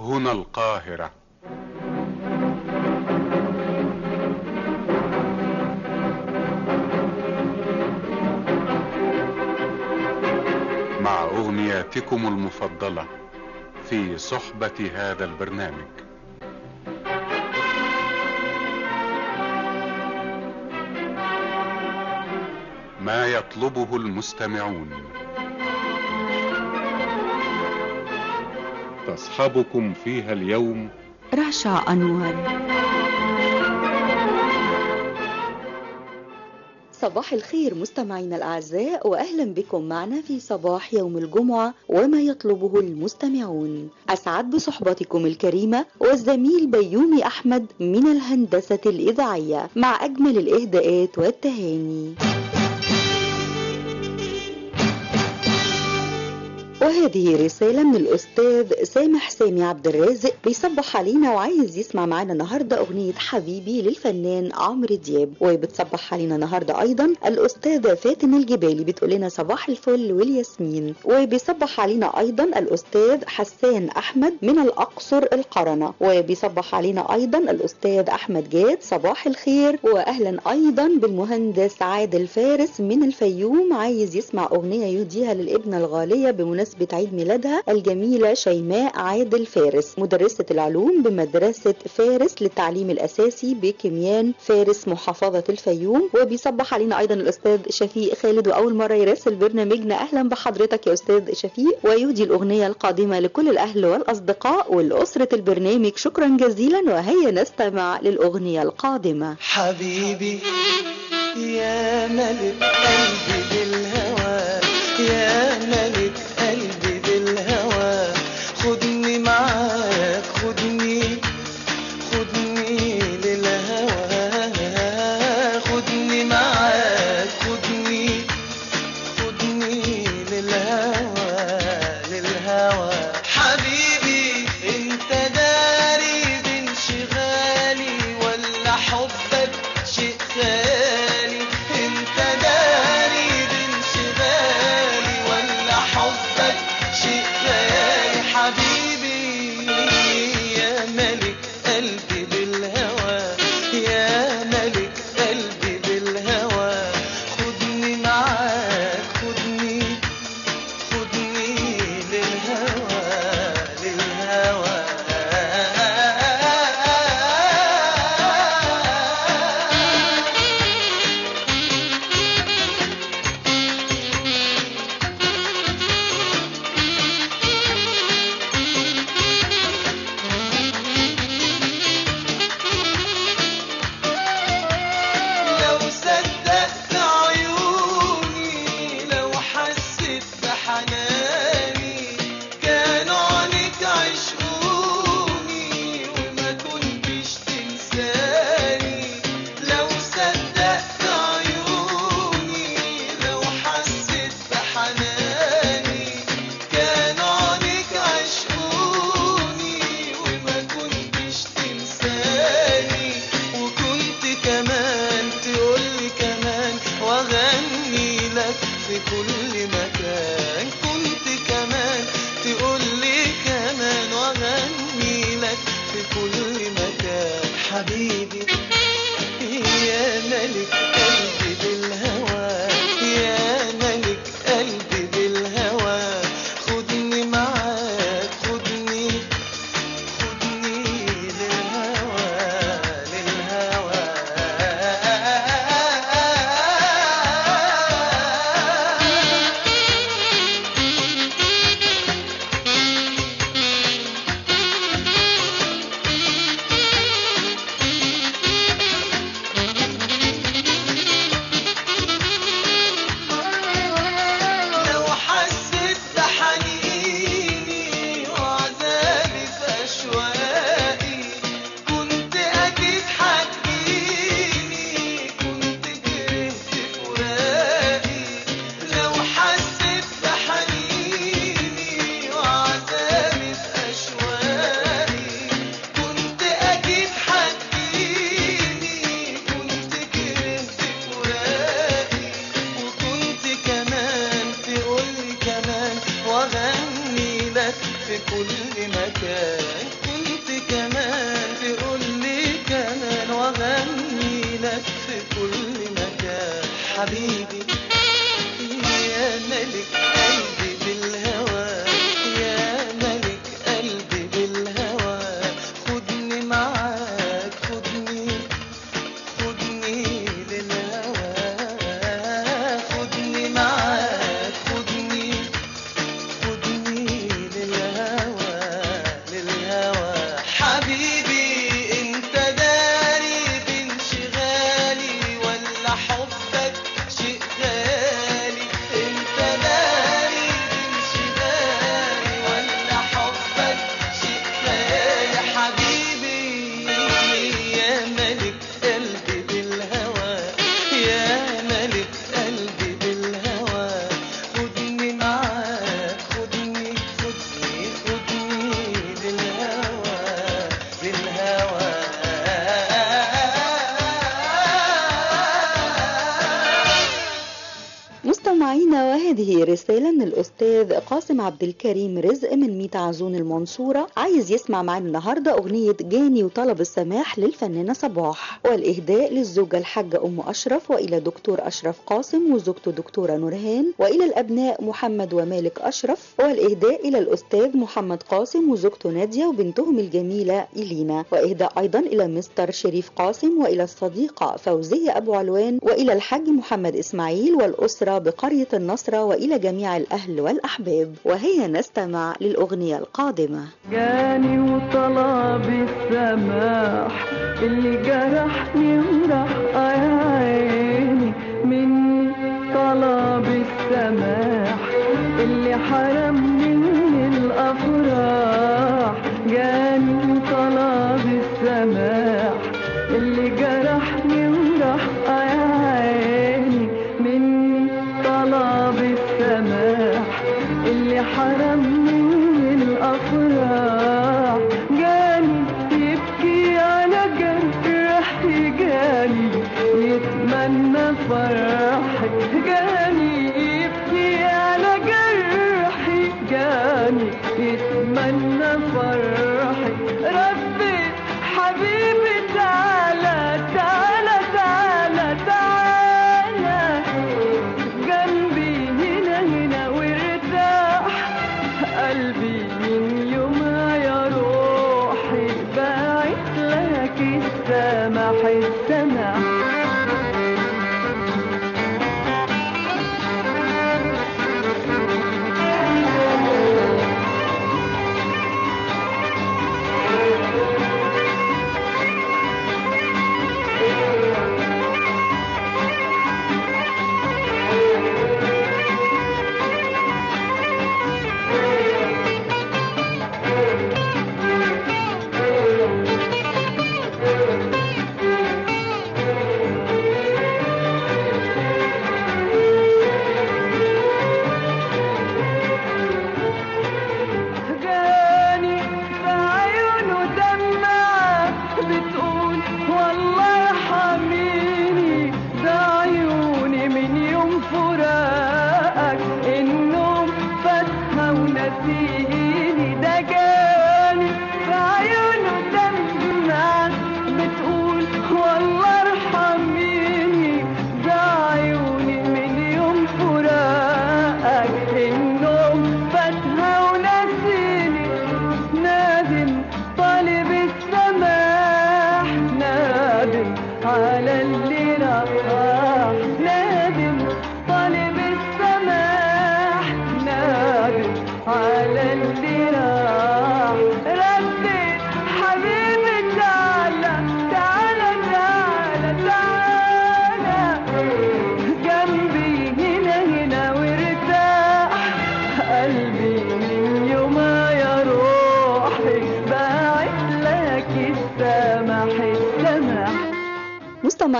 هنا القاهرة مع أغنياتكم المفضلة في صحبة هذا البرنامج ما يطلبه المستمعون تصحبكم فيها اليوم رشا أنور صباح الخير مستمعينا الأعزاء وأهلا بكم معنا في صباح يوم الجمعة وما يطلبه المستمعون أسعد بصحبتكم الكريمة والزميل بيومي أحمد من الهندسة الإذاعية مع أجمل الإهداءات والتهاني وهذه رسالة من الأستاذ سامح سامي عبد الرازق بيصبح علينا وعايز يسمع معنا النهاردة أغنية حبيبي للفنان عمرو دياب وبتصبح علينا النهاردة أيضا الأستاذة فاتن الجبالي بتقول لنا صباح الفل والياسمين وبيصبح علينا أيضا الأستاذ حسان أحمد من الأقصر القرنة وبيصبح علينا أيضا الأستاذ أحمد جاد صباح الخير وأهلا أيضا بالمهندس عادل فارس من الفيوم عايز يسمع أغنية يهديها للابنة الغالية بمناسبة عيد ميلادها الجميلة شيماء عادل فارس مدرسة العلوم بمدرسة فارس للتعليم الأساسي بكميان فارس محافظة الفيوم وبيصبح علينا أيضا الأستاذ شفيق خالد وأول مرة يراسل برنامجنا أهلا بحضرتك يا أستاذ شفيق ويودي الأغنية القادمة لكل الأهل والأصدقاء والأسرة البرنامج شكرا جزيلا وهيا نستمع للأغنية القادمة حبيبي يا ملك قلبي بالهوى يا ملك قلبي بالهوى خدني معاك خدني خدني للهوى خدني معاك خدني خدني للهوى للهوى حبيبي انت داري بانشغالي ولا حبك شيء خالي انت داري بانشغالي ولا حبك شيء خالي حبيبي يا ملك قلبي بالهوى يا ملك قلبي بالهوى خدني معاك خدني خدني للهوى مكان كنت كمان تقول لي كمان واغني لك في كل مكان حبيبي يا ملك قلبي بالهوى يا ملك قلبي بالهوى خدني معاك خدني خدني للهوى خدني معاك خدني خدني للهوى للهوى حبيبي انت داري بانشغالي ولا حبك شيء غالي انت داري بانشغالي ولا حبك شيء غالي حبيبي يا ملك قلبي بالهوى يا ملك قلبي بالهوى خدني معاك خدني خدني خدني للهوى للهوى مستمعينا وهذه رسالة من الأستاذ قاسم عبد الكريم رزق من ميت عزون المنصورة عايز يسمع معنا النهاردة أغنية جاني وطلب السماح للفنانة صباح والإهداء للزوجة الحاجة أم أشرف وإلى دكتور أشرف قاسم وزوجته دكتورة نورهان وإلى الأبناء محمد ومالك أشرف والإهداء إلى الأستاذ محمد قاسم وزوجته نادية وبنتهم الجميلة إلينا وإهداء أيضا إلى مستر شريف قاسم وإلى الصديقة فوزية أبو علوان وإلى الحاج محمد إسماعيل والأسرة بقرية النصرة وإلى جميع الأهل والأحباب وهي نستمع للأغنية القادمة جاني وطلب السماح اللي جرحني وراح يا عيني مني طلب السماح اللي حرمني من الافراح جاني وطلب السماح اللي جرحني وراح يا عيني مني طلب السماح اللي حرمني من الافراح جاني يبكي على جرحي جاني يتمنى فرحي جاني يبكي على جرحي جاني يتمنى فرحي رديت حبيبي تعالى تعالى تعالى تعالى جنبي هنا هنا وارتاح قلبي من يومها يا روحي باعت لك السماح السماح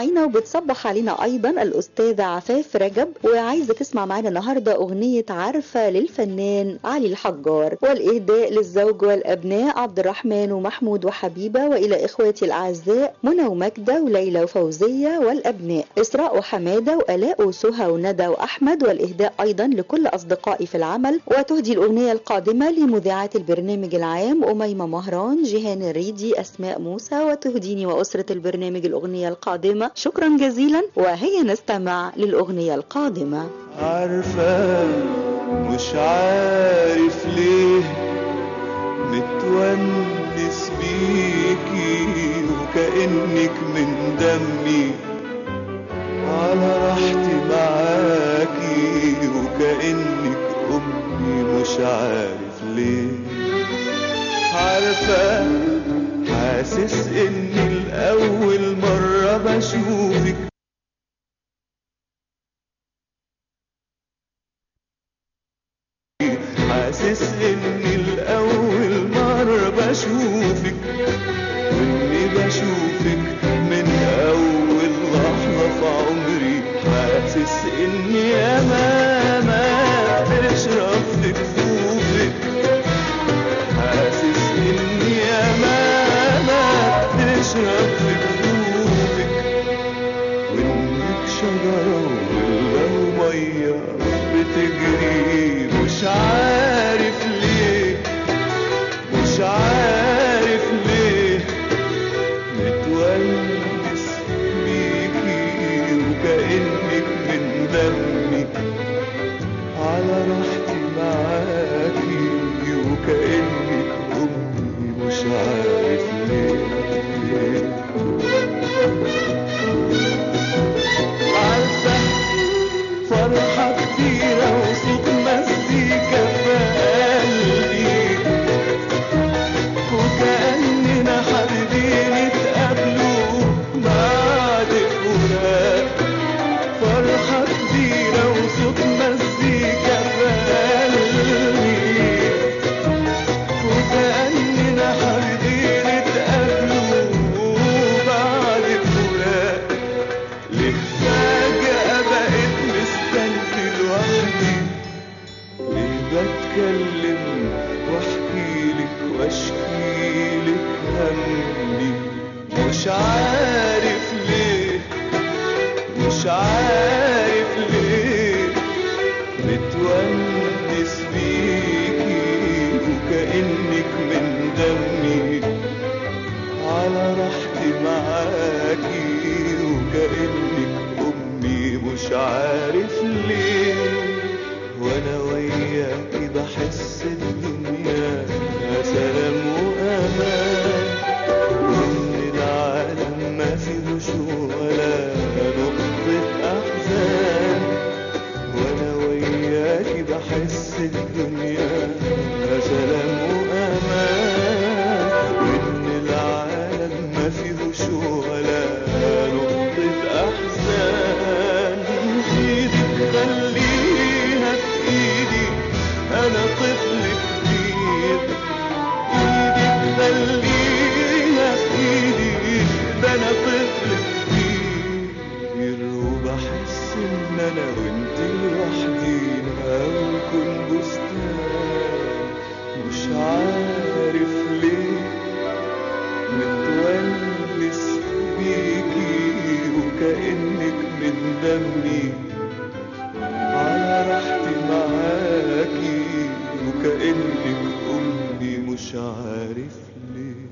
مستمعينا وبتصبح علينا ايضا الاستاذة عفاف رجب وعايزة تسمع معانا النهاردة اغنية عارفة للفنان علي الحجار والاهداء للزوج والابناء عبد الرحمن ومحمود وحبيبة والى اخواتي الاعزاء منى ومجدة وليلى وفوزية والابناء اسراء وحمادة والاء وسهى وندى واحمد والاهداء ايضا لكل اصدقائي في العمل وتهدي الاغنية القادمة لمذيعات البرنامج العام اميمة مهران جيهان الريدي اسماء موسى وتهديني واسرة البرنامج الاغنية القادمة شكرا جزيلا وهيا نستمع للاغنية القادمة عارفة مش عارف ليه متونس بيكي وكأنك من دمي على راحتي معاكي وكأنك أمي مش عارف ليه عارفة حاسس إني الأول مرة بشوفك حاسس اني الاول مرة بشوفك واني بشوفك من اول لحظة في عمري حاسس اني ياما ما تشرب في كفوفك حاسس اني ياما ما تشرب في كفوفك وانك شجرة ولا مية بتجري مش عارف ليه مش عارف ليه متونس بيكي وكأنك من دمي على راحتي معاكي وكأنك أمي مش عارف ليه عارفة فرحة كتيرة وصوت مزيكا في قلبي وكأننا حابين نتقابلوا بعد فراق فرحة كبيرة وصوت مزيكا في قلبي وكأننا حابين نتقابلوا بعد فراق ليه فجأة بقيت مستني لوحدي ليه بتكلم واحكيلك واشكيلك همي مش عارف ليه مش عارف ليه متونس بيكي وكأنك من دمي على راحتي معاكي وكأنك أمي مش عارف ليه وأنا وياكي بحس الدنيا سلام وأمان وإن العالم ما فيهوش ولا نقطة أحزان وأنا وياكي بحس الدنيا سلام وأمان وإن العالم ما فيهوش ولا نقطة أحزان إيدك خليها في إيدي أنا طفل كبير إيدك خليها في إيدي ده أنا طفل كبير وبحس إن أنا وأنت لوحدينا ونكون بستان مش عارف ليه متونس بيكي وكأنك من دمي على راحتي معاكي وكأنك أمي مش عارف ليه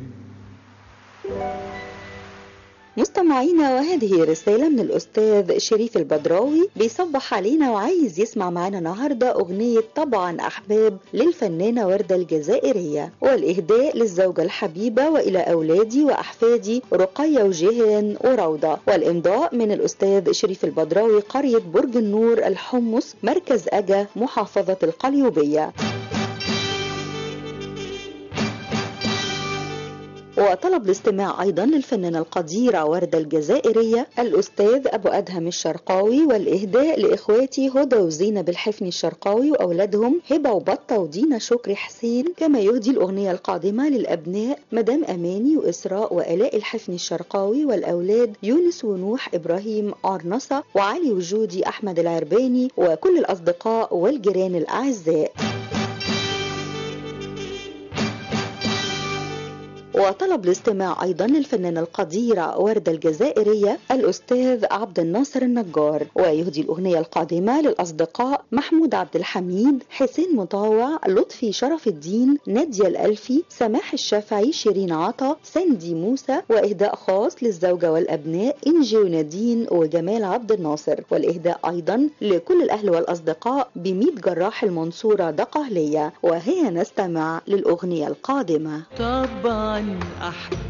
مستمعينا وهذه رسالة من الأستاذ شريف البدراوي بيصبح علينا وعايز يسمع معنا النهاردة أغنية طبعا أحباب للفنانة وردة الجزائرية والإهداء للزوجة الحبيبة وإلى أولادي وأحفادي رقية وجيهان وروضة والإمضاء من الأستاذ شريف البدراوي قرية برج النور الحمص مركز أجا محافظة القليوبية وطلب الاستماع أيضا للفنانة القديرة وردة الجزائرية الأستاذ أبو أدهم الشرقاوي والإهداء لإخواتي هدى وزينب الحفني الشرقاوي وأولادهم هبة وبطة ودينا شكري حسين كما يهدي الأغنية القادمة للأبناء مدام أماني وإسراء وآلاء الحفني الشرقاوي والأولاد يونس ونوح إبراهيم أرنصة وعلي وجودي أحمد العرباني وكل الأصدقاء والجيران الأعزاء وطلب الاستماع أيضا للفنانة القديرة وردة الجزائرية الأستاذ عبد الناصر النجار ويهدي الأغنية القادمة للأصدقاء محمود عبد الحميد حسين مطاوع لطفي شرف الدين نادية الألفي سماح الشافعي شيرين عطا سندي موسى وإهداء خاص للزوجة والأبناء إنجي ونادين وجمال عبد الناصر والإهداء أيضا لكل الأهل والأصدقاء بميت جراح المنصورة دقهلية وهي نستمع للأغنية القادمة طبعا أحباب